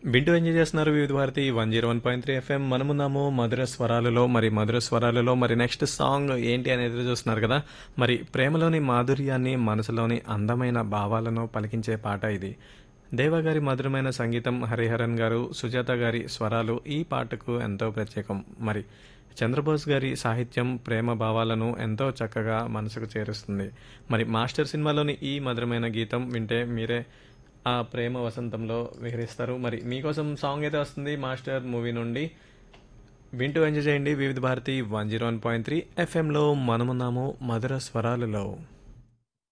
వింటూ ఎంజాయ్ చేస్తున్నారు Vividh Bharati one zero one point three FM మనమున్నాము మధుర స్వరాలలో మరి మధుర స్వరాలలో మరి నెక్స్ట్ సాంగ్ ఏంటి అనేది ఎదురు చూస్తున్నారు కదా మరి ప్రేమలోని మాధుర్యాన్ని మనసులోని అందమైన భావాలను పలికించే పాట ఇది దేవ గారి మధురమైన సంగీతం హరిహరన్ గారు సుజాత గారి స్వరాలు ఈ పాటకు ఎంతో ప్రత్యేకం మరి చంద్రబోస్ గారి సాహిత్యం ప్రేమ భావాలను ఎంతో చక్కగా మనసుకు చేరుస్తుంది మరి మాస్టర్ సినిమాలోని ఈ మధురమైన గీతం వింటే మీరే ఆ ప్రేమ వసంతంలో విహరిస్తారు మరి మీకోసం సాంగ్ అయితే వస్తుంది మాస్టర్ మూవీ నుండి వింటూ ఎంజాయ్ చేయండి Vividh Bharati one zero one point three ఎఫ్ఎంలో మనమున్నాము మధుర స్వరాలలో